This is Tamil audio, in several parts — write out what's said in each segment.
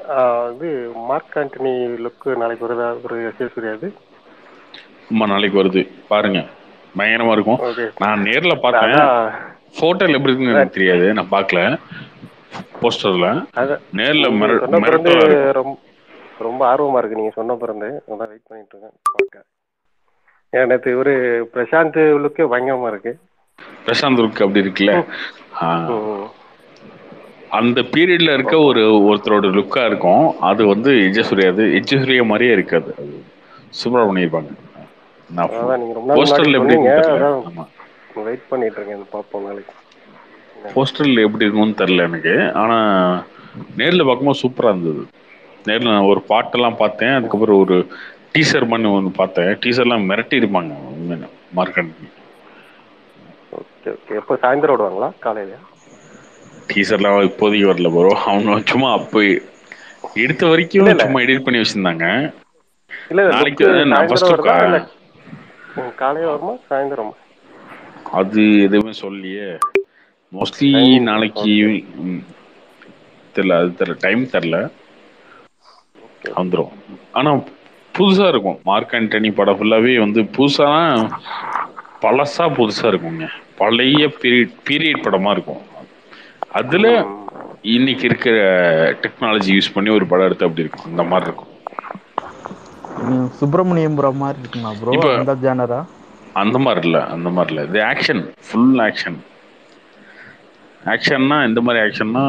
ஆ இது மார்க் ஆண்டனி லுக்கு நாளைக்கு வருதா ஒரு எஸ் ஜே சூர்யாது ஆமா நாளைக்கு வருது பாருங்க பயங்கரமா இருக்கு ஓகே நா நேர்ல பாத்தே அதான் போட்டோல எப்டி இருக்குன்னு அதான் எனக்கு தெரியாது நா பாக்கல போஸ்டர்ல அத நேர்ல நீங்க மிர சொன்னப்பருந்து மிரட்டலா இருக்கும் ரொம் ரொம்ப ஆர்வமா இருக்கு நீங்க சொன்னப்பறந்து அதா வெயிட் பண்ணிட்டு இருக்கே பாக்க ஏ நேத்து இவரு பிரசாந்த் லுக்கே பயங்கரமா இருக்கு பிரசாந்த் லுக் அப்டி இருக்குல்ல ம் ஆ ம் அந்த பீரியட்ல இருக்க பார்ப்போம் ஒரு ஒருத்தரோட லுக்கா இருக்கு அது வந்து எச் ஜே சூர்யாது எச் ஜே சூர்யா மாரியே இருக்காது அது சூப்பரா பண்ணிருப்பாங்க நா அதான் நீங்கள் ரொம்ப நாள் முன்னாடி போஸ்டர்ல எப்டி சொன்னீங்க இருக்குன்னு தெர்ல அதான் ஆமா வெயிட் பண்ணிட்டு இருக்கே பாப்போ நாளைக்கு என்னன்னு போஸ்டர்ல எப்டி இருக்குன்னு தெர்ல எனக்கு ஆனா நேர்ல பாக்கும்போது சூப்பரா இருந்தது நேர்ல நா ஒரு பாட்டெல்லா பாத்தே ம் அதுக்கப்புறோ ஒரு டீசர் பண்ணி ஒன்னு பாத்தே டீசர்ல்லா மெரட்டி இருப்பாங்க உண்மையிலே மார்க் ஓகே ஓகே எப்போ சாயந்தரோ விடுவாங்களா காலையிலயா டீசர்லா இப்போதைக்கு வரல ப்ரோ அவங்க சும்மா அப்ப எடுத்த வரைக்கு இல்லை இல்லை சும்மா எடிட் பண்ணி வச்சிருந்தாங்க இல்ல நாளைக்கு லுக்கு நான் சாயந்தரோ ஃபர்ஸ்ட்டு வருதா இல்ல ம் காலைல வருமா சாயந்தரமா அது எதுவுமே சொல்லியே மோஸ்ட்லி டைமிங் நாளைக்கு ஓகே ம் தெர்ல அது தெர்ல டைம் தெர்ல ஓகே ஓகே வந்துரு ஆனா புதுசா இருக்கு மார்க் ஆண்டனி படோ ஃபுல்லாவே வந்து புதுசா பழசா புதுசா இருக்குங்க பழைய பீரியட் பீரியட் படமா இருக்கு அதுல ம் இன்னைக்கு இருக்கிற டெக்னாலஜி யூஸ் பண்ணி ஒரு படோ எடுத்தா எப்டி இருக்கு அந்த மாரி இருக்கு ம் சுப்பிரமணியபுரம் மாரி இருக்குமா ப்ரோ இப்ப அந்த ஜானரா அந்த மாரி இல்ல அந்த மாரி இல்ல இது ஆக்ஷன் ஃபுல் ஆக்ஷன் ஆக்ஷன்னா எந்த மாரி ஆக்ஷன்னா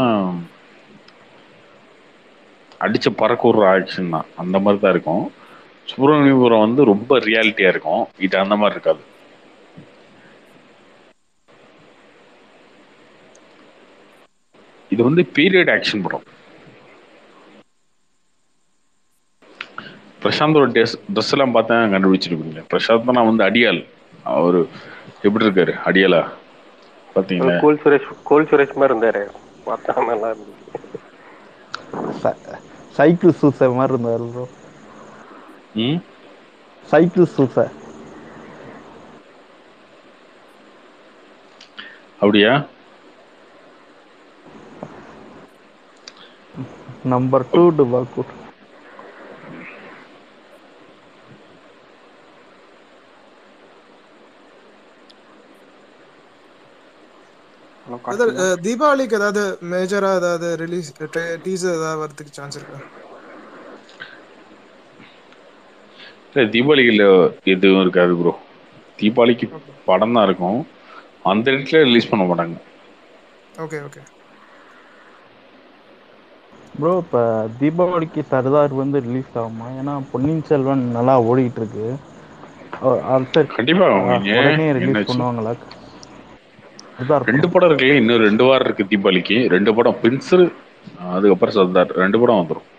அடிச்ச பறக்க வுட்ற ஆக்ஷன் தா அந்த மாரிதா இருக்கு சுப்ரமணியபுரோ வந்து ரொம்ப ரியாலிட்டியா இருக்கு இது அந்த மாரி இருக்காது இது வந்து பீரியட் ஆக்ஷன் படோ பிரசாந்தோட டேஸ் ட்ரெஸ் எல்லா பாத்தா கண்டுபிடிச்சிருப்பீங்க பிரசாந்த்னா வந்து அடியாள் அவரு எப்டி இருக்காரு அடியாளா அது பாத்தீங்களா கூல் சுரேஷ் கூல் சுரேஷ் மாரி இருந்தாரு பாத்தா நல்லா இருந்துச்சு ச சைக்கிள் சூச மாரி இருந்தாரு ப்ரோ ம் சைக்கிள் சூச அப்டியா நம்பர் டூ டுபாக்கூர் ஹலோ பிரதர் கார்த்திகா தீபாவளிக்கு ஏதாவது மேஜரா ஏதாவது ரிலீஸ் டீசர் ஏதாவது வரதுக்கு சான்ஸ் இருக்கா இல்ல தீபாவளிக்குல்ல எதுவு இருக்காது ப்ரோ தீபாவளிக்கு ஓகே படம் தா இருக்கு அந்த இடத்துல ரிலீஸ் பண்ண மாட்டாங்க ஓகே ஓகே ப்ரோ இப்ப தீபாவளிக்கு சர்தார் வந்து ரிலீஸ் ஆகுமா ஏன்னா பொன்னியின் செல்வன் நல்லா ஓடிட்டு இருக்கு அடுத்த கண்டிப்பா ஏன் உடனே ரிலீஸ் என்னாச்சு பண்ணுவாங்களா சர்தார் ரெண்டு படம் படோ இருக்குல்ல இன்னு ரெண்டு வாரோ இருக்கு தீபாவளிக்கு ரெண்டு படோ பிரின்ஸு அதுக்கப்புறோ சர்தார் ரெண்டு படோ வந்துரு